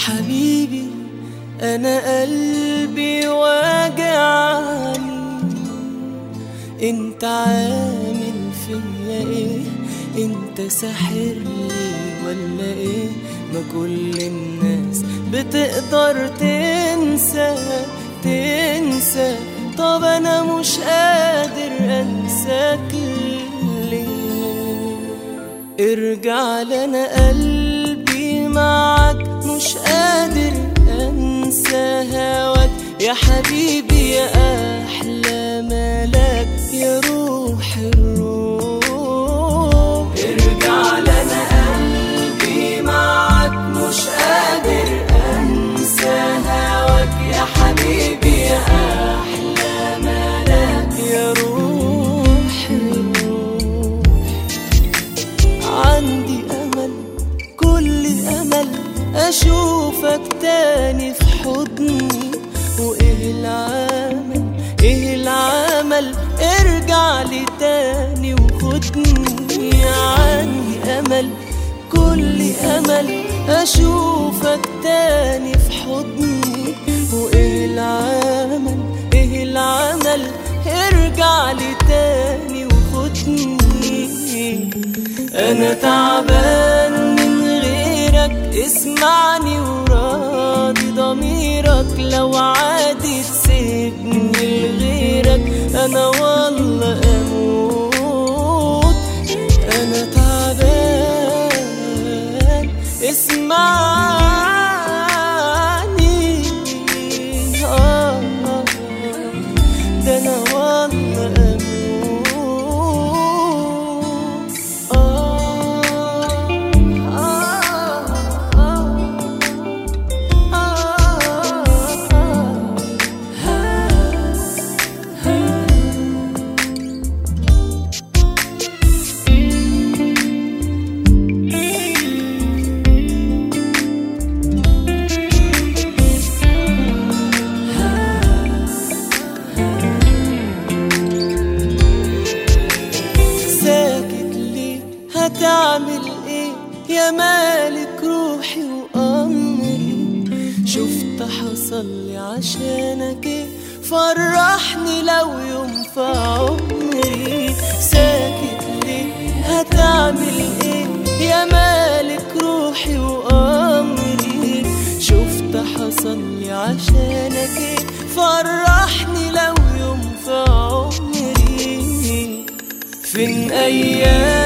حبيبي انا قلبي واجعني انت عامل فيا ايه انت ساحرني ولا ايه ما كل الناس بتقدر تنسى تنسى طب انا مش قادر انساك ليه ارجع لنا قلبي معك مش قادر انسى هواك يا حبيبي يا احلى ملاك يا روح الروح ارجع لنا قلبي معك مش قادر انسى هواك يا حبيبي يا احلى ملاك يا روح الروح عندي امل كل امل اشوفك تاني في حضني وايه العمل ايه العمل ارجع لي تاني وخدني عندي امل كل امل اشوفك تاني في حضني وايه العمل ايه العمل ارجع لي تاني وخدني انا تعبان من غيرك اسمعني وراضي ضميرك لو عادي تسيبني لغيرك انا والله اموت انا تعبان اسمعني آه ده انا والله اموت آه آه ساكت ليه هتعمل ايه يا مالك روحي وامري شفت حصل لي عشانك ايه فرحني لو يوم في عمري ساكت ليه هتعمل ايه يا مالك روحي وامري شفت حصل لي عشانك ايه فرحني لو يوم في عمري فين ايام